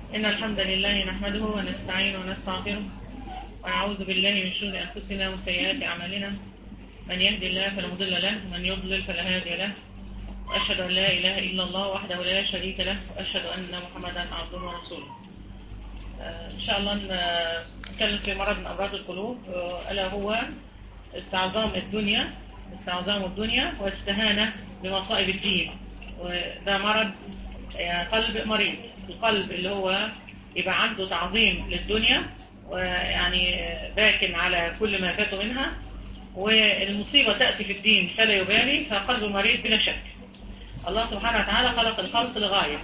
إن الحمد لله نحمده ونستعينه ونستغفره ونعوذ بالله من شرور أنفسنا وسيئات أعمالنا من يهد الله فلا مضل له ومن يضلل فلا هادي له وأشهد أن لا إله إلا الله وحده لا شريك له وأشهد أن محمدا عبده ورسوله آه، إن شاء الله نتكلم في مرض من أمراض القلوب آه، ألا هو استعظام الدنيا استعظام الدنيا والاستهانة بمصائب الدين وده مرض يعني قلب مريض القلب اللي هو يبقى عنده تعظيم للدنيا ويعني باكن على كل ما فاته منها والمصيبة تأتي في الدين فلا يبالي فقلب مريض بلا شك الله سبحانه وتعالى خلق الخلق لغاية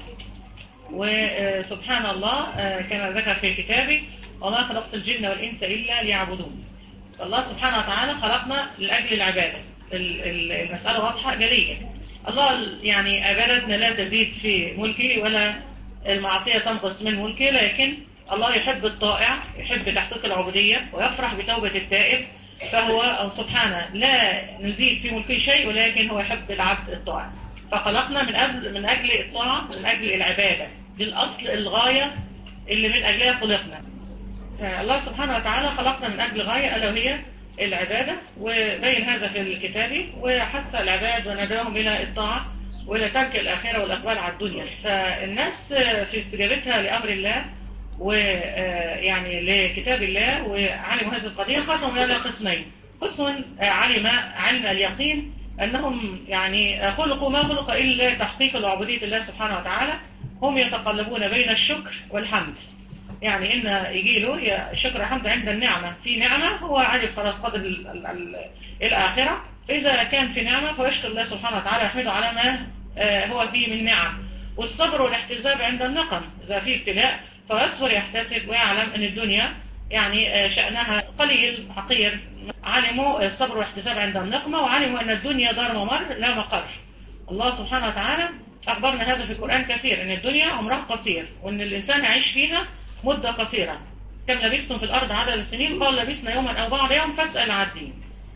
وسبحان الله كما ذكر في كتابه وما خلقت الجن والإنس إلا ليعبدون الله سبحانه وتعالى خلقنا لأجل العبادة المسألة واضحة جلية الله يعني عبادتنا لا تزيد في ملكه ولا المعصية تنقص من ملكه لكن الله يحب الطائع يحب تحقيق العبودية ويفرح بتوبة التائب فهو سبحانه لا نزيد في ملكه شيء ولكن هو يحب العبد الطائع فخلقنا من أجل, من أجل الطاعة من أجل العبادة دي الأصل الغاية اللي من أجلها خلقنا الله سبحانه وتعالى خلقنا من أجل غاية ألا وهي العبادة وبين هذا في الكتاب وحث العباد ونداهم إلى الطاعة وإلى ترك الآخرة والأقبال على الدنيا فالناس في استجابتها لأمر الله ويعني لكتاب الله وعلموا هذه القضية قسموا إلى قسمين قسم علم علم اليقين أنهم يعني خلقوا ما خلق إلا تحقيق العبودية الله سبحانه وتعالى هم يتقلبون بين الشكر والحمد يعني إن يجي له شكر حمد عند النعمة في نعمة هو عارف خلاص قدر ال ال ال الآخرة إذا كان في نعمة فيشكر الله سبحانه وتعالى يحمده على ما هو فيه من نعم والصبر والاحتساب عند النقم إذا في ابتلاء فيصبر يحتسب ويعلم أن الدنيا يعني شأنها قليل حقير علموا الصبر والاحتساب عند النقمة وعلموا أن الدنيا دار ممر لا مقر الله سبحانه وتعالى أخبرنا هذا في القرآن كثير أن الدنيا عمرها قصير وأن الإنسان يعيش فيها مدة قصيرة كم لبثتم في الأرض عدد السنين قال لبثنا يوما أو بعض يوم فاسأل عن الدين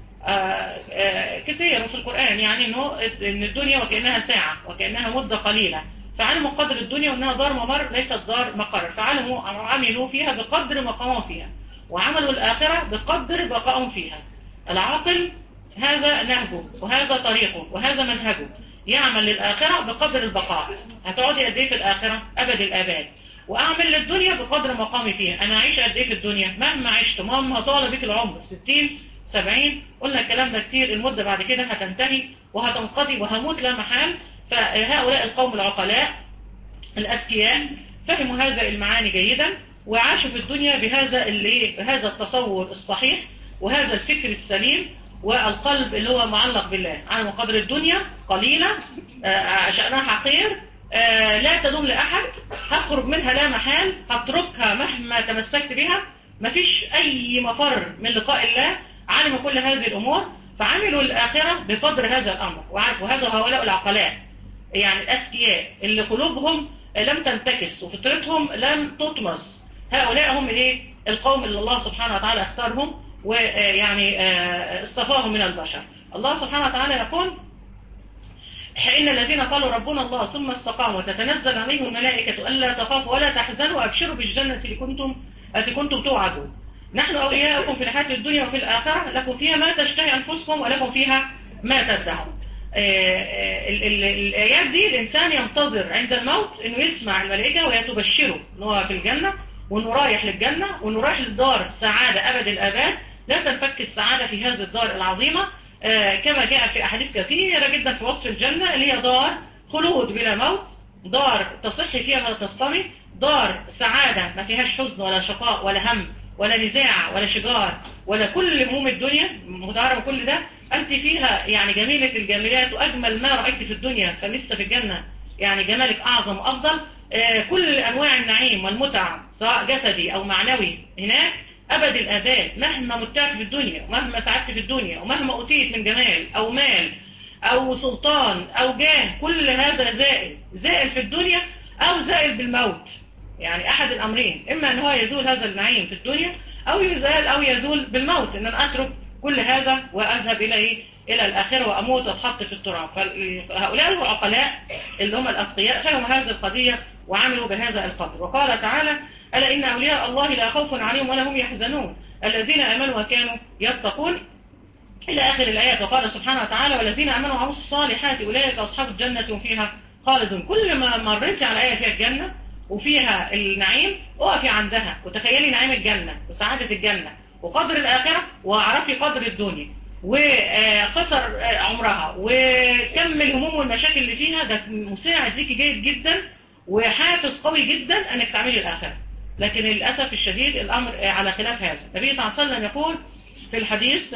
كثير في القرآن يعني إنه إن الدنيا وكأنها ساعة وكأنها مدة قليلة فعلموا قدر الدنيا وأنها دار ممر ليست دار مقر فعلموا عملوا فيها بقدر مقامهم فيها وعملوا الآخرة بقدر بقائهم فيها العاقل هذا نهجه وهذا طريقه وهذا منهجه يعمل للآخرة بقدر البقاء هتقعدي قد ايه في الآخرة أبد الآباد وأعمل للدنيا بقدر مقامي فيها أنا أعيش قد ايه في الدنيا مهما عشت مهما طال بك العمر 60 70 قلنا الكلام ده كتير المدة بعد كده هتنتهي وهتنقضي وهموت لا محال فهؤلاء القوم العقلاء الأذكياء فهموا هذا المعاني جيدا وعاشوا في الدنيا بهذا اللي بهذا التصور الصحيح وهذا الفكر السليم والقلب اللي هو معلق بالله على قدر الدنيا قليلة شأنها حقير لا تدوم لأحد هخرج منها لا محال هتركها مهما تمسكت بها مفيش أي مفر من لقاء الله علم كل هذه الأمور فعملوا الآخرة بقدر هذا الأمر وهذا هؤلاء العقلاء يعني الأذكياء اللي قلوبهم لم تنتكس وفطرتهم لم تطمس هؤلاء هم ايه القوم اللي الله سبحانه وتعالى اختارهم ويعني اصطفاهم من البشر الله سبحانه وتعالى يقول إن الذين قالوا ربنا الله ثم استقاموا وتتنزل عليهم الملائكة ألا تخافوا ولا تحزنوا وأبشروا بالجنة اللي كنتم التي كنتم توعدون نحن أولياؤكم في الحياة الدنيا وفي الآخرة لكم فيها ما تشتهي أنفسكم ولكم فيها ما تدعون الآيات دي الإنسان ينتظر عند الموت أنه يسمع الملائكة وهي تبشره أنه في الجنة وأنه رايح للجنة وأنه رايح للدار السعادة أبد الآباد لا تنفك السعادة في هذه الدار العظيمة كما جاء في أحاديث كثيرة جدا في وصف الجنة اللي هي دار خلود بلا موت دار تصحي فيها ولا تصطمي دار سعادة ما فيهاش حزن ولا شقاء ولا هم ولا نزاع ولا شجار ولا كل هموم الدنيا متعارف كل ده أنت فيها يعني جميلة الجميلات وأجمل ما رأيت في الدنيا فلسه في الجنة يعني جمالك أعظم وأفضل آه كل أنواع النعيم والمتع سواء جسدي أو معنوي هناك أبد الآباد مهما متعت في الدنيا ومهما سعدت في الدنيا ومهما أوتيت من جمال أو مال أو سلطان أو جاه كل هذا زائل زائل في الدنيا أو زائل بالموت يعني أحد الأمرين إما أن هو يزول هذا النعيم في الدنيا أو يزال أو يزول بالموت إن أنا أترك كل هذا وأذهب إلى إيه؟ إلى الآخرة وأموت وأتحط في التراب فهؤلاء العقلاء اللي هم الأتقياء فهموا هذه القضية وعملوا بهذا القدر وقال تعالى ألا إن أولياء الله لا خوف عليهم ولا هم يحزنون الذين آمنوا وكانوا يتقون إلى آخر الآيات وقال سبحانه وتعالى والذين آمنوا وعملوا الصالحات أولئك أصحاب الجنة هم فيها خالدون كل ما مريت على آية فيها الجنة وفيها النعيم اقفي عندها وتخيلي نعيم الجنة وسعادة الجنة وقدر الآخرة واعرفي قدر الدنيا وقصر عمرها وكم الهموم والمشاكل اللي فيها ده مساعد ليكي جيد جدا وحافز قوي جدا انك تعملي الآخرة لكن للأسف الشديد الأمر على خلاف هذا النبي صلى الله عليه وسلم يقول في الحديث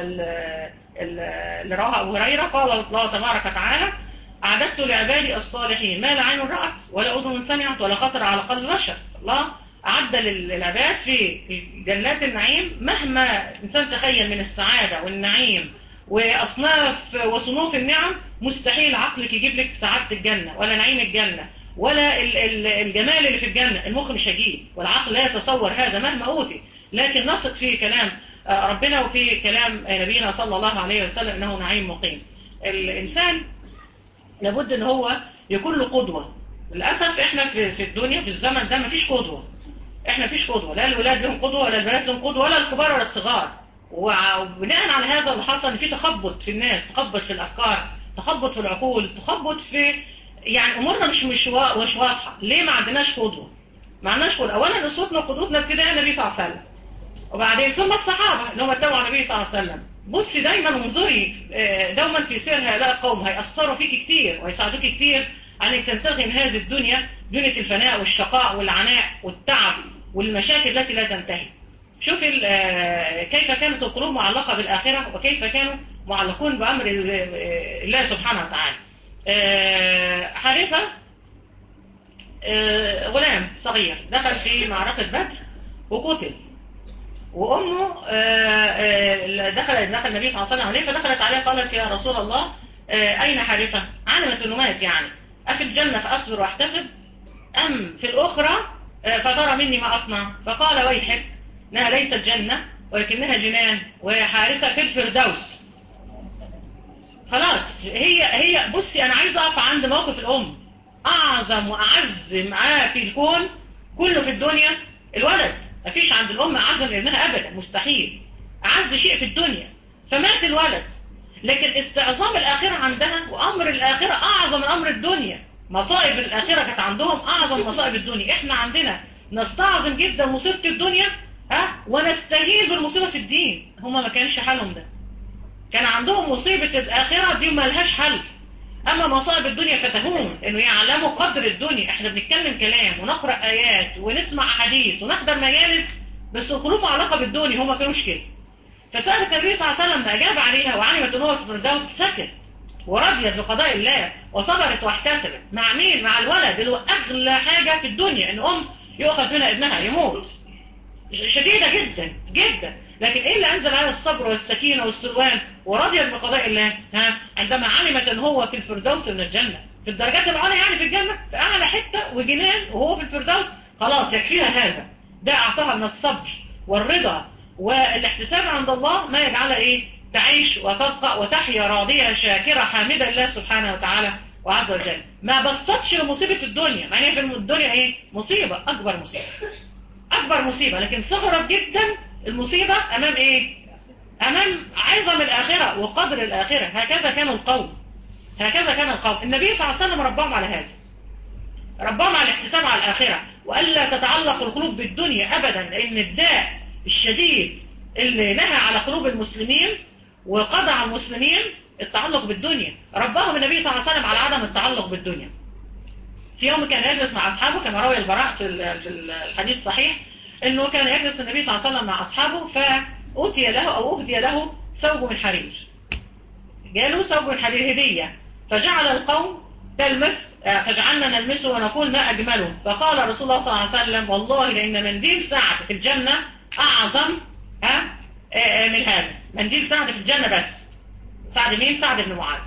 اللي رواه أبو هريرة قال الله تبارك وتعالى أعددت لعبادي الصالحين ما لا عين رأت ولا أذن سمعت ولا خطر على قلب بشر الله أعد للعباد في جنات النعيم مهما إنسان تخيل من السعادة والنعيم وأصناف وصنوف النعم مستحيل عقلك يجيب لك سعادة الجنة ولا نعيم الجنة ولا الجمال اللي في الجنة المخ مش هيجيب والعقل لا يتصور هذا مهما أوتي لكن نثق في كلام ربنا وفي كلام نبينا صلى الله عليه وسلم إنه نعيم مقيم الإنسان لابد ان هو يكون له قدوة للأسف احنا في, في الدنيا في الزمن ده مفيش قدوة احنا مفيش قدوة لا الولاد لهم قدوة ولا البنات لهم قدوة ولا الكبار ولا الصغار وبناء على هذا اللي حصل ان في تخبط في الناس تخبط في الافكار تخبط في العقول تخبط في يعني امورنا مش مش مش واضحه ليه ما عندناش قدوه ما عندناش قدوه اولا اسوتنا وقدوتنا ابتداء النبي صلى الله عليه وسلم وبعدين ثم الصحابه اللي هم اتبعوا النبي صلى الله عليه وسلم بصي دايما وانظري دوما في سير هؤلاء القوم هيأثروا فيك كتير ويساعدوك كتير على انك تنسلخي من هذه الدنيا دنيا الفناء والشقاء والعناء والتعب والمشاكل التي لا تنتهي شوف كيف كانت القلوب معلقة بالآخرة وكيف كانوا معلقون بأمر الله سبحانه وتعالى حارثة غلام صغير دخل في معركة بدر وقتل وأمه دخل دخل النبي صلى الله عليه وسلم عليه فدخلت عليه قالت يا رسول الله أين حارثة علمت أنه مات يعني أفي الجنة فأصبر واحتسب أم في الأخرى فترى مني ما أصنع فقال ويحك إنها ليست جنة ولكنها جنان وهي حارثة في الفردوس خلاص هي هي بصي أنا عايز أقف عند موقف الأم أعظم وأعز معاه في الكون كله في الدنيا الولد مفيش عند الأم أعظم ابنها أبدا مستحيل أعز شيء في الدنيا فمات الولد لكن استعظام الآخرة عندها وأمر الآخرة أعظم من أمر الدنيا مصائب الآخرة كانت عندهم أعظم مصائب الدنيا إحنا عندنا نستعظم جدا مصيبة الدنيا ها ونستهين بالمصيبة في الدين هما ما كانش حالهم ده كان عندهم مصيبة الآخرة دي ما لهاش حل أما مصائب الدنيا فتهون إنه يعلموا قدر الدنيا إحنا بنتكلم كلام ونقرأ آيات ونسمع حديث ونحضر مجالس بس القلوب علاقة بالدنيا هما كانوش كده فسألت النبي صلى الله عليه وسلم أجاب عليها وعلمت أنه في الفردوس سكت ورضيت بقضاء الله وصبرت واحتسبت مع مين؟ مع الولد اللي هو أغلى حاجة في الدنيا إن أم يؤخذ منها ابنها يموت شديدة جدا جدا لكن إيه اللي أنزل على الصبر والسكينة والسلوان ورضيت بقضاء الله ها؟ عندما علمت أن هو في الفردوس من الجنة في الدرجات العليا يعني في الجنة في أعلى حتة وجنان وهو في الفردوس خلاص يكفيها هذا ده أعطاها من الصبر والرضا والاحتساب عند الله ما يجعلها إيه تعيش وتبقى وتحيا راضية شاكرة حامدة الله سبحانه وتعالى وعز وجل ما بصتش لمصيبة الدنيا مع ان في الدنيا ايه مصيبة اكبر مصيبة اكبر مصيبة لكن صغرت جدا المصيبة امام ايه امام عظم الاخرة وقدر الاخرة هكذا كان القوم هكذا كان القوم النبي صلى الله عليه وسلم ربهم على هذا ربهم على الاحتساب على الاخرة والا تتعلق القلوب بالدنيا ابدا لان الداء الشديد اللي نهى على قلوب المسلمين وقضى على المسلمين التعلق بالدنيا ربهم النبي صلى الله عليه وسلم على عدم التعلق بالدنيا في يوم كان يجلس مع أصحابه كما روي البراء في الحديث الصحيح انه كان يجلس النبي صلى الله عليه وسلم مع أصحابه فأتي له أو أهدي له ثوب من حرير جاله ثوب من حرير هدية فجعل القوم تلمس فجعلنا نلمسه ونقول ما أجمله فقال رسول الله صلى الله عليه وسلم والله لأن منديل سعد في الجنة أعظم ها من هذا منديل سعد في الجنة بس سعد مين سعد بن معاذ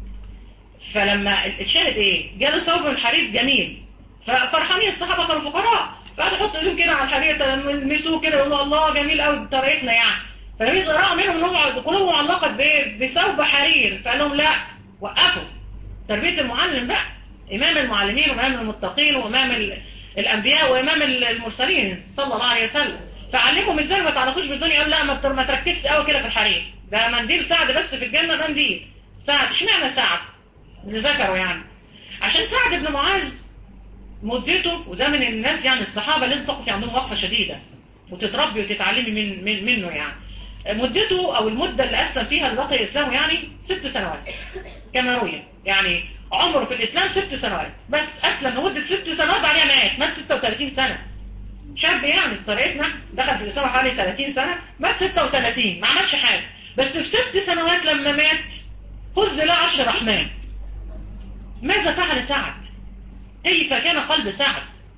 فلما الشاهد ايه جاله ثوب من الحرير جميل ففرحانين الصحابة كانوا فقراء فقعدوا يحطوا ايدهم كده على الحرير يلمسوه كده يقولوا الله جميل قوي بطريقتنا يعني فالنبي رأى منهم ان هم قلوبهم معلقة بثوب حرير فقال لهم لا وقفوا تربية المعلم بقى إمام المعلمين وإمام المتقين وإمام ال- الأنبياء وإمام ال- المرسلين صلى الله عليه وسلم فعلمهم إزاي ما تعرفوش بالدنيا قال لا ما تر- ما تركزش قوي كده في الحريم ده منديل سعد بس في الجنة ده منديل سعد اشمعنى سعد اللي ذكره يعني عشان سعد بن معاذ مدته وده من الناس يعني الصحابة لازم تقف عندهم وقفة شديدة وتتربي وتتعلمي من, من منه يعني مدته او المدة اللي اسلم فيها اللي بقي اسلامه يعني ست سنوات كما روي يعني عمره في الاسلام ست سنوات بس اسلم لمدة ست سنوات بعدها مات مات 36 سنة شاب يعني بطريقتنا دخل في الاسلام حوالي 30 سنة مات 36 ما عملش حاجة بس في ست سنوات لما مات هز له عرش الرحمن ماذا فعل سعد كيف كان قلب سعد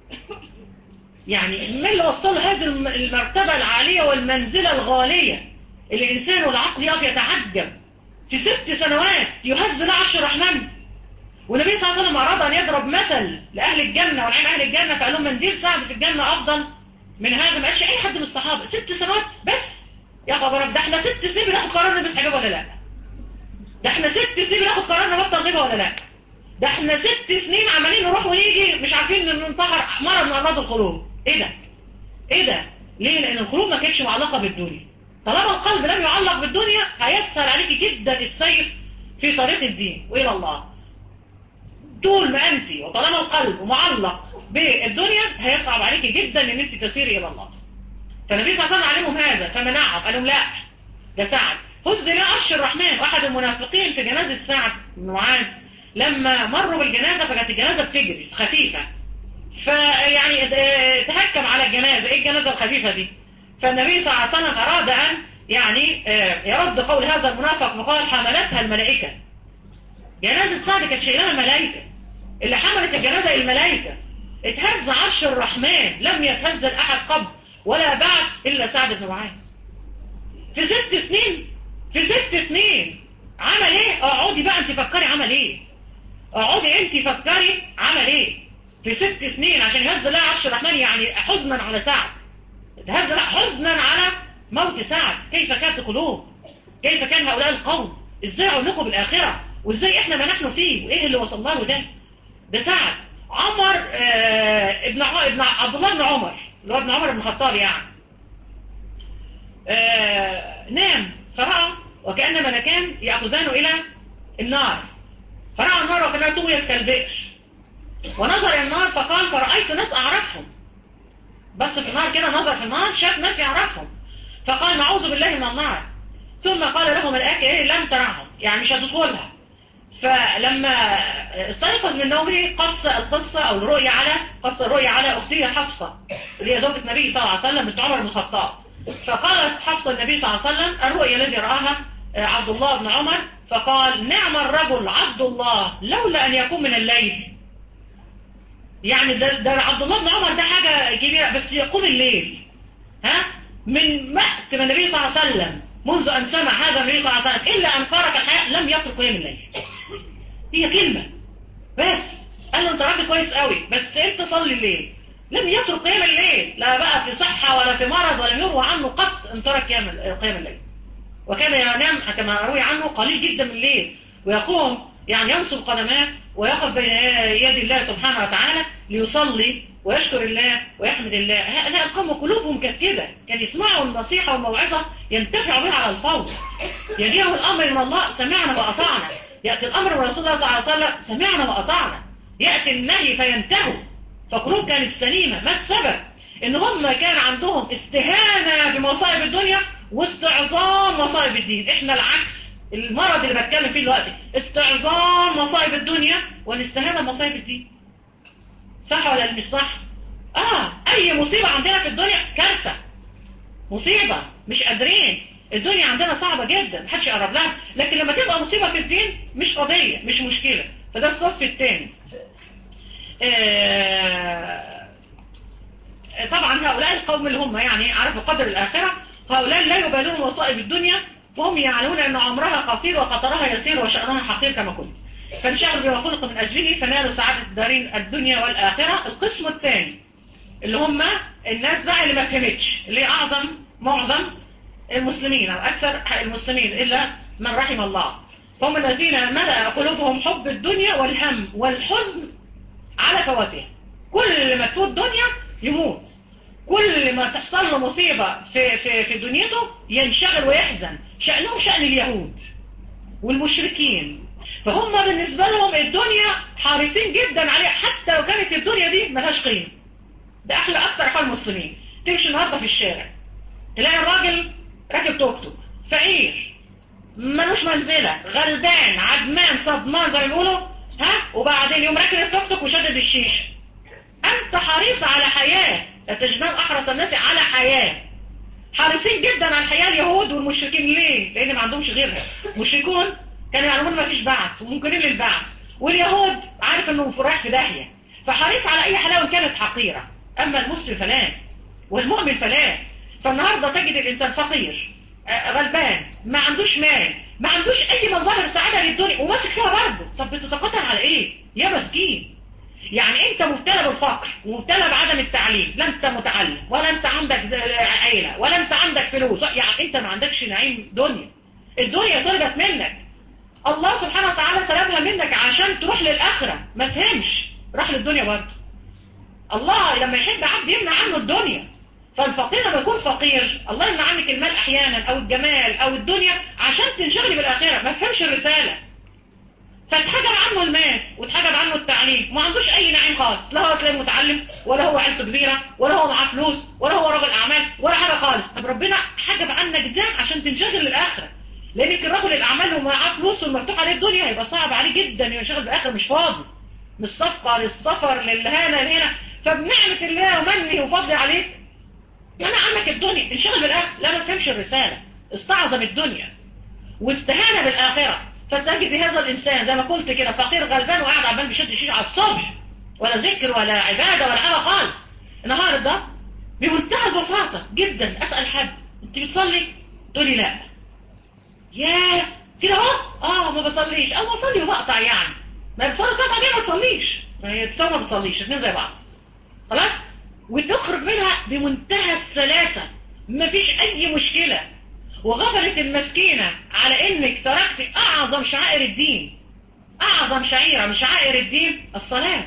يعني ما اللي وصله هذه الم- المرتبة العالية والمنزلة الغالية الإنسان والعقل يقف يتعجب في ست سنوات يهز له عرش الرحمن والنبي صلى الله عليه وسلم أراد أن يضرب مثل لأهل الجنة ونعيم أهل الجنة فقال لهم منديل سعد في الجنة أفضل من هذا ما قالش أي حد من الصحابة ست سنوات بس يا خبر ده احنا ست سنين بناخد قرار نلبس حجاب ولا لا ده احنا ست سنين بناخد قرار نبطل غيبة ولا لا ده احنا ست سنين عمالين نروح ونيجي مش عارفين ان ننتحر مرض من امراض القلوب ايه ده ايه ده ليه لان القلوب ما كانتش معلقة بالدنيا طالما القلب لم يعلق بالدنيا هيسهل عليك جدا السير في طريق الدين والى الله طول ما انت وطالما القلب معلق بالدنيا هيصعب عليك جدا ان انت تسيري الى الله فالنبي صلى الله عليه وسلم علمهم هذا فمنعهم قال لهم لا ده سعد هز الى عرش الرحمن واحد المنافقين في جنازة سعد بن معاذ لما مروا بالجنازة فكانت الجنازة بتجري خفيفة فيعني اه، تهكم على الجنازة ايه الجنازة الخفيفة دي فالنبي صلى الله عليه وسلم اراد ان يعني اه، يرد قول هذا المنافق وقال حملتها الملائكة جنازة سعد كانت شايلها الملائكة اللي حملت الجنازة الملائكة اتهز عرش الرحمن لم يتهز الأحد قبل ولا بعد إلا سعد بن معاذ في ست سنين في ست سنين عمل ايه اقعدي بقى انت فكري عمل ايه اقعدي انت فكري عمل ايه في ست سنين عشان يهز لها عرش الرحمن يعني حزنا على سعد اتهز لها حزنا على موت سعد كيف كانت القلوب كيف كان هؤلاء القوم ازاي علقوا بالاخره وازاي احنا ما نحن فيه وايه اللي وصلنا له ده ده سعد عمر آه ابن ع- ابن عبد الله بن عمر اللي هو ابن عمر بن الخطاب يعني آه نام فرأى وكأن ملكان يأخذانه إلى النار فرأى النار وكأنها طويت كالبئر ونظر إلى النار فقال فرأيت ناس أعرفهم بس في النار كده نظر في النار شاف ناس يعرفهم فقال نعوذ بالله من النار ثم قال له ملائكة إيه لم ترعهم يعني مش هتدخلها فلما استيقظ من نومه قص القصة أو الرؤية على قص الرؤية على أختي حفصة اللي هي زوجة النبي صلى الله عليه وسلم بنت عمر بن الخطاب فقالت حفصة النبي صلى الله عليه وسلم الرؤيا الذي رآها عبد الله بن عمر فقال نعم الرجل عبد الله لولا أن يكون من الليل يعني ده, ده عبد الله بن عمر ده حاجة كبيرة بس يقوم الليل ها من وقت ما النبي صلى الله عليه وسلم منذ أن سمع هذا النبي صلى الله عليه وسلم إلا أن فارق الحياة لم يترك قيام الليل هي كلمة بس قال له انت راجل كويس قوي بس انت صلي الليل لم يترك قيام الليل لا بقى في صحة ولا في مرض ولم يروى عنه قط ان ترك قيام قيام الليل وكان ينام كما روي عنه قليل جدا من الليل ويقوم يعني ينصب قدماه ويقف بين يد الله سبحانه وتعالى ليصلي ويشكر الله ويحمد الله هؤلاء القوم قلوبهم كانت كده كان يسمعوا النصيحة والموعظة ينتفعوا بها على الفور يجيهم الأمر من الله سمعنا وأطعنا يأتي الأمر من رسول الله صلى الله عليه وسلم سمعنا وأطعنا يأتي النهي فينتهوا فقلوب كانت سليمة ما السبب ان هم كان عندهم استهانة بمصائب الدنيا واستعظام مصائب الدين احنا العكس المرض اللي بتكلم فيه دلوقتي استعظام مصائب الدنيا والاستهانة بمصائب الدين صح ولا مش صح اه اي مصيبة عندنا في الدنيا كارثة مصيبة مش قادرين الدنيا عندنا صعبة جدا محدش يقرب لها لكن لما تبقى مصيبة في الدين مش قضية مش مشكلة فده الصف الثاني آه طبعا هؤلاء القوم اللي هم يعني عرفوا قدر الآخرة هؤلاء لا يبالون مصائب الدنيا وهم يعلمون أن عمرها قصير وخطرها يسير وشأنها حقير كما قلت فانشغلوا بما خلق من أجله فنالوا سعادة الدارين الدنيا والآخرة القسم الثاني اللي هم الناس بقى اللي ما فهمتش اللي أعظم معظم المسلمين أو أكثر المسلمين إلا من رحم الله هم الذين ملأ قلوبهم حب الدنيا والهم والحزن على فواتها كل ما تفوت دنيا يموت كل ما تحصل له مصيبة في, في, في دنيته ينشغل ويحزن شأنهم شأن اليهود والمشركين فهم بالنسبة لهم الدنيا حارسين جدا عليها حتى لو كانت الدنيا دي ملهاش قيمة ده أحلى أكتر حال المسلمين تمشي النهاردة في الشارع تلاقي الراجل راكب توك توك فقير ملوش منزلة غلبان عدمان صدمان زي ما بيقولوا ها وبعدين يوم راكب التوك توك وشدد الشيشة أنت حريص على حياة تجنان أحرص الناس على حياة حريصين جدا على الحياة اليهود والمشركين ليه؟ لأن ما عندهمش غيرها مشركون كانوا يعلمون ما فيش بعث وممكنين للبعث واليهود عارف انه رايح في داهية فحريص على أي حلاوة كانت حقيرة أما المسلم فلا والمؤمن فلا فالنهاردة تجد الإنسان فقير غلبان ما عندوش مال ما عندوش أي مظاهر سعادة للدنيا وماسك فيها برضه طب بتتقاتل على إيه؟ يا مسكين يعني انت مبتلى بالفقر ومبتلى بعدم التعليم لا انت متعلم ولا انت عندك عيلة ولا انت عندك فلوس يعني انت ما عندكش نعيم دنيا الدنيا سلبت منك الله سبحانه وتعالى سلبها منك عشان تروح للآخرة ما تهمش راح للدنيا برضه الله لما يحب عبد يمنع عنه الدنيا فالفقير لما يكون فقير الله يمنع عنك المال احيانا او الجمال او الدنيا عشان تنشغلي بالاخره ما تفهمش الرساله فاتحجب عنه المال واتحجب عنه التعليم ما عندوش اي نعيم خالص لا هو تلاقيه متعلم ولا هو عيلته كبيره ولا هو معاه فلوس ولا هو رجل اعمال ولا حاجه خالص طب ربنا حجب عنك ده عشان تنشغل للاخره لانك الرجل الاعمال ومعاه فلوس ومفتوح عليه الدنيا هيبقى صعب عليه جدا ينشغل بالاخره مش فاضي من الصفقه للسفر للهنا لهنا فبنعمه الله ومنه وفضله عليك يعني عنك الدنيا انشغل بالاخره لا ما فهمش الرساله استعظم الدنيا واستهان بالاخره فتجد بهذا الإنسان زي ما قلت كده فقير غلبان وقاعد عمال بيشد شيش على الصبح ولا ذكر ولا عبادة ولا حاجة خالص النهاردة بمنتهى البساطة جدا أسأل حد أنت بتصلي؟ تقولي لا ياه كده اهو اه ما بصليش او بصلي وبقطع يعني ما بتصلي قطع دي ما تصليش هي تصلي ما بتصليش الاثنين زي بعض خلاص وتخرج منها بمنتهى السلاسة ما فيش اي مشكلة وغفلت المسكينة على انك تركت اعظم شعائر الدين اعظم شعيرة من شعائر الدين الصلاة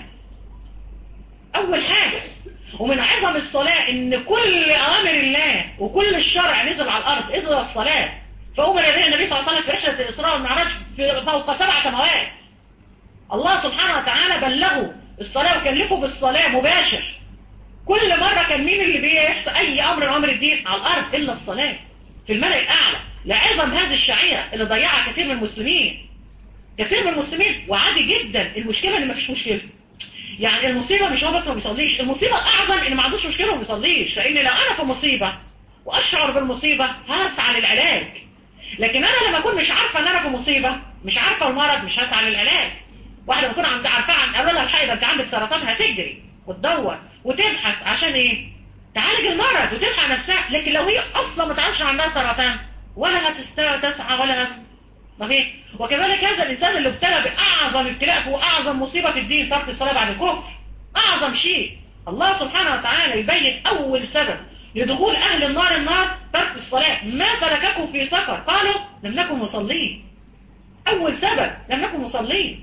اول حاجة ومن عظم الصلاة ان كل اوامر الله وكل الشرع نزل على الارض اذن الصلاة فأمر به النبي صلى الله عليه وسلم في رحلة الإسراء والمعراج في فوق سبع سماوات الله سبحانه وتعالى بلغه الصلاة وكلفه بالصلاة مباشر كل مرة كان مين اللي بيحصل أي أمر من أمر الدين على الأرض إلا الصلاة في الملأ الأعلى لعظم هذه الشعيرة اللي ضيعها كثير من المسلمين كثير من المسلمين وعادي جدا المشكلة ان مفيش مشكلة يعني المصيبة مش هو بس ما بيصليش المصيبة الأعظم ان ما عندوش مشكلة وما بيصليش لأن لو أنا في مصيبة وأشعر بالمصيبة هسعى للعلاج لكن أنا لما أكون مش عارفة أن أنا في مصيبة مش عارفة المرض مش هسعى للعلاج واحدة بتكون عند عارفة عن قالوا لها الحقيقة أنت عندك سرطان هتجري وتدور وتبحث عشان إيه تعالج المرض وتلحق نفسها لكن لو هي أصلا ما تعرفش عندها سرطان ولا هتسعى ولا ما فيه وكذلك هذا الإنسان اللي ابتلى بأعظم ابتلاء وأعظم مصيبة في الدين ترك الصلاة بعد الكفر أعظم شيء الله سبحانه وتعالى يبين أول سبب لدخول أهل النار النار ترك الصلاة ما سلككم في سفر قالوا لم نكن مصلين أول سبب لم نكن مصلين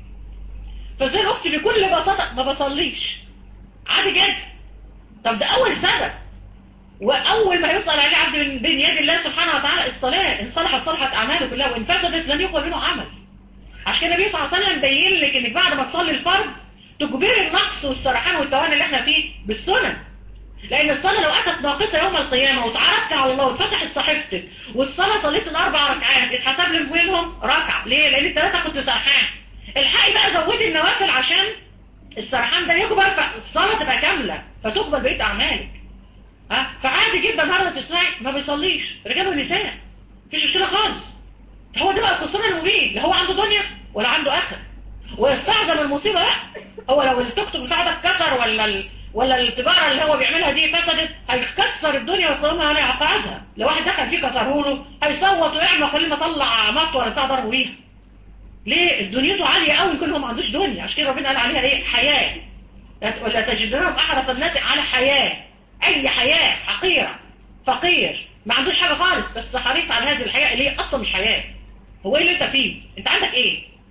فزي الأخت بكل بساطة ما بصليش عادي جدا طب ده أول سبب وأول ما يسأل عليه عبد من بين يد الله سبحانه وتعالى الصلاة إن صلحت صلحت أعماله كلها وإن فسدت لم يقبل منه عمل عشان كده النبي صلى الله عليه وسلم بين لك إنك بعد ما تصلي الفرض تجبري النقص والسرحان والتواني اللي احنا فيه بالسنن لأن الصلاة لو أتت ناقصة يوم القيامة وتعرضت على الله واتفتحت صحيفتك والصلاة صليت الأربع ركعات اتحسب لك منهم ركعة ليه؟ لأن الثلاثة كنت سرحان الحقي بقى زودي النوافل عشان السرحان ده يكبر فالصلاة تبقى كاملة فتقبل بقية أعمالك ها فعادي جدا النهارده تسمعي ما بيصليش رجال ونساء مفيش مشكلة خالص هو ده بقى القصان المبين لا هو عنده دنيا ولا عنده آخر ويستعظم المصيبة لا هو لو التوك توك بتاع ده اتكسر ولا ال... ولا التجارة اللي هو بيعملها دي فسدت هيكسر الدنيا ويقومها على عقادها لو واحد دخل فيه كسره له هيصوت ويعمل كل ما طلع مطوة بتاع ضربه بيها ليه دنيته عالية قوي يكون هو ما عندوش دنيا عشان كده ربنا قال عليها ايه حياة ولا تجدنهم احرص الناس على حياة اي حياة حقيرة فقير ما عندوش حاجة خالص بس حريص على هذه الحياة اللي هي اصلا مش حياة هو ايه اللي انت فيه انت عندك ايه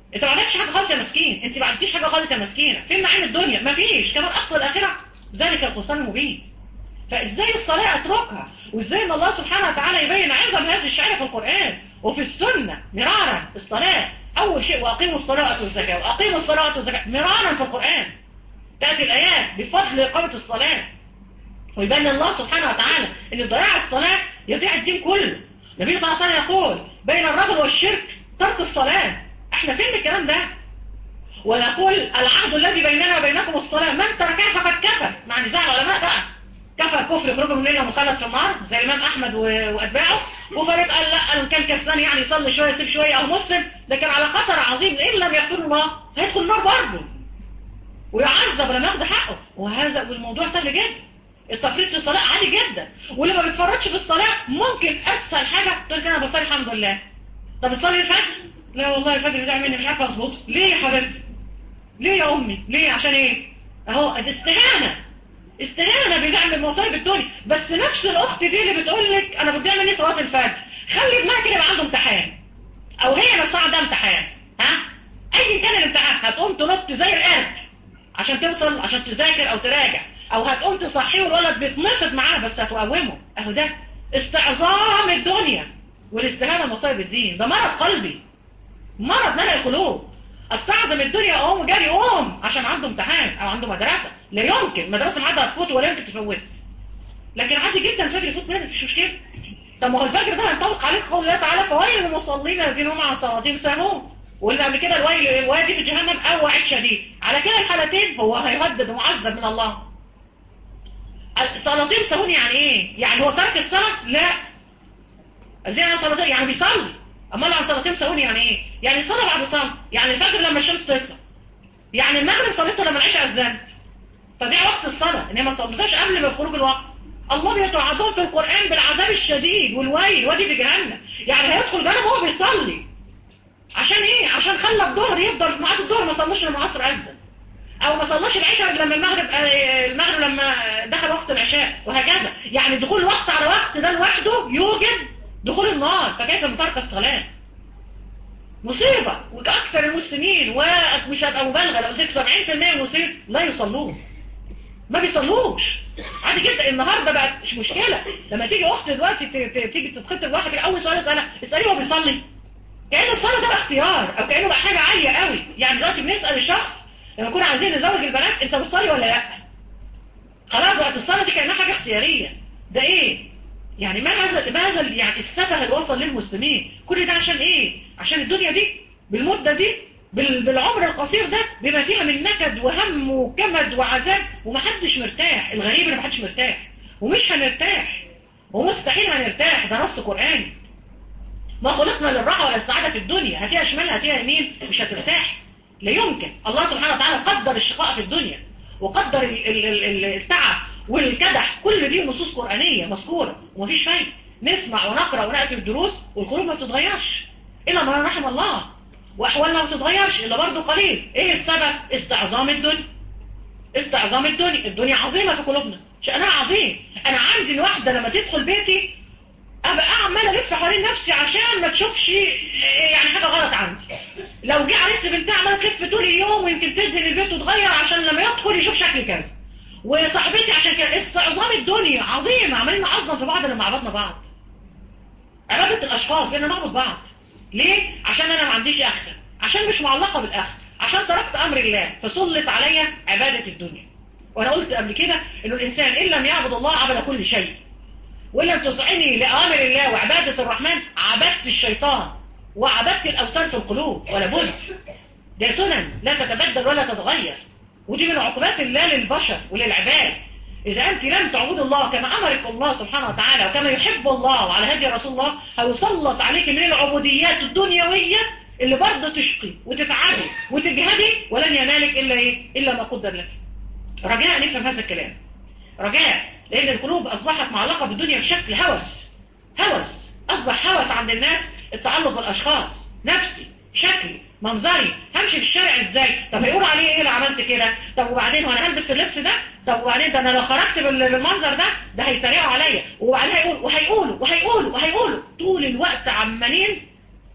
انت ما عندكش حاجه خالص يا مسكين انت ما عندكيش حاجه خالص يا مسكينه فين نعيم الدنيا ما فيش كمان اقصى الاخره ذلك الخسران المبين فازاي الصلاه اتركها وازاي ان الله سبحانه وتعالى يبين عظم هذه الشعيره في القران وفي السنه مرارا الصلاه اول شيء واقيموا الصلاه واتوا الزكاه واقيموا الصلاه واتوا الزكاه مرارا في القران تاتي الايات بفضل اقامه الصلاه ويبين الله سبحانه وتعالى ان ضياع الصلاه يضيع الدين كله النبي صلى الله عليه وسلم يقول بين الرجل والشرك ترك الصلاه احنا فين الكلام ده ويقول العهد الذي بيننا وبينكم الصلاة من تركها فقد كفر مع نزاع العلماء بقى كفر كفر يخرج من ليلة مخلد في النار زي الإمام أحمد وأتباعه وفريق قال لا إن كان كسلان يعني يصلي شوية يسيب شوية أو مسلم لكن على خطر عظيم إن لم يغفر الله هيدخل النار برضه ويعذب لما ياخد حقه وهذا والموضوع سهل جدا التفريط في الصلاة عادي جدا واللي ما بيتفرطش في الصلاة ممكن أسهل حاجة تقول كده أنا بصلي الحمد لله طب بتصلي الفجر؟ لا والله الفجر بتاع مني مش عارفه اظبطه ليه يا حبيبتي؟ ليه يا امي؟ ليه عشان ايه؟ اهو استهانه استهانه بنعمل مصايب الدنيا بس نفس الاخت دي اللي بتقول لك انا بتضيع مني صلاه الفجر خلي ابنها كده يبقى عنده امتحان او هي نفسها عندها امتحان ها؟ اي كان الامتحان هتقوم تنط زي القرد عشان توصل عشان تذاكر او تراجع او هتقوم تصحيه والولد بيتنفض معاه بس هتقومه اهو ده استعظام الدنيا والاستهانه مصايب الدين ده مرض قلبي مرض ملأ القلوب استعظم الدنيا اقوم جاري قوم عشان عنده امتحان او عنده مدرسة لا يمكن مدرسة معاده هتفوت ولا يمكن تفوت لكن عادي جدا الفجر يفوت منك مفيش مشكله طب ما هو الفجر ده هينطبق عليك قول الله تعالى فويل للمصلين الذين هم عن صلاتهم ساهون واللي قبل كده الويل الوادي في جهنم او وعيد شديد على كده الحالتين هو هيهدد ومعذب من الله صلاتهم ساهون يعني ايه يعني هو ترك الصلاه لا ازاي عن صلاتين يعني بيصلي امال عن صلاتين ساهون يعني ايه يعني الصلاه بعد صلاه يعني الفجر لما الشمس تطلع يعني المغرب صليته لما العشاء اذنت فدي وقت الصلاه ان هي ما صليتهاش قبل ما خروج الوقت الله بيتوعدهم في القرآن بالعذاب الشديد والويل وادي في جهنم يعني هيدخل جهنم وهو بيصلي عشان ايه عشان خلى الظهر يفضل ميعاد الظهر ما صلاش لما العصر اذن او ما صلاش العشاء لما المغرب آه المغرب لما دخل وقت العشاء وهكذا يعني دخول وقت على وقت ده لوحده يوجد دخول النار فكيف من ترك الصلاه مصيبه واكثر المسلمين ومش هبقى مبالغه لو قلت لك 70% من المسلمين لا يصلون ما بيصلوش عادي جدا النهارده بقت مش مشكله لما تيجي اخت دلوقتي تيجي تتخطب واحد اول سؤال اسالها اساليه هو بيصلي كأن الصلاه ده اختيار او كانه بقى حاجه عاليه قوي يعني دلوقتي بنسال الشخص لما نكون عايزين نزوج البنات انت بتصلي ولا لا خلاص وقت الصلاه دي كانها حاجه اختياريه ده ايه يعني ما هذا ما هذا يعني السفه اللي وصل للمسلمين كل ده عشان ايه عشان الدنيا دي بالمده دي بالعمر القصير ده بما فيها من نكد وهم وكمد وعذاب ومحدش مرتاح الغريب ان محدش مرتاح ومش هنرتاح ومستحيل هنرتاح ده نص قرآني ما خلقنا للراحة ولا السعادة في الدنيا هاتيها شمال هاتيها يمين مش هترتاح لا يمكن الله سبحانه وتعالى قدر الشقاء في الدنيا وقدر التعب والكدح كل دي نصوص قرآنية مذكورة ومفيش فايدة نسمع ونقرأ ونأتي الدروس والقلوب ما بتتغيرش إلا ما رحم الله واحوالنا ما بتتغيرش الا برضه قليل ايه السبب استعظام الدنيا استعظام الدنيا الدنيا عظيمه في قلوبنا شأنها عظيم انا عندي الواحده لما تدخل بيتي ابقى عمال الف حوالين نفسي عشان ما تشوفش يعني حاجه غلط عندي لو جه عريس بنتها عماله تلف طول اليوم ويمكن تدهن البيت وتغير عشان لما يدخل يشوف شكل كذا وصاحبتي عشان كده استعظام الدنيا عظيم عمالين نعظم في بعض لما عبدنا بعض عباده الاشخاص بقينا نعبد بعض ليه؟ عشان انا ما عنديش اخر عشان مش معلقة بالاخر عشان تركت امر الله فسلط عليا عبادة الدنيا وانا قلت قبل كده انه الانسان ان لم يعبد الله عبد كل شيء وان لم تصعني لامر الله وعبادة الرحمن عبدت الشيطان وعبدت الاوثان في القلوب ولا بد ده سنن لا تتبدل ولا تتغير ودي من عقوبات الله للبشر وللعباد إذا أنت لم تعبد الله كما أمرك الله سبحانه وتعالى وكما يحب الله وعلى هدي رسول الله هيسلط عليك من العبوديات الدنيوية اللي برضه تشقي وتتعبي وتجهدي ولن ينالك إلا إيه؟ إلا ما قدر لك رجاء نفهم هذا الكلام رجاء لأن القلوب أصبحت معلقة بالدنيا بشكل هوس هوس أصبح هوس عند الناس التعلق بالأشخاص نفسي شكلي منظري همشي في الشارع ازاي طب هيقولوا عليه ايه اللي عملت كده طب وبعدين وانا هلبس اللبس ده طب وبعدين ده انا لو خرجت بالمنظر ده ده هيتريقوا عليا وبعدين هيقول وهيقولوا وهيقولوا وهيقولوا طول الوقت عمالين ها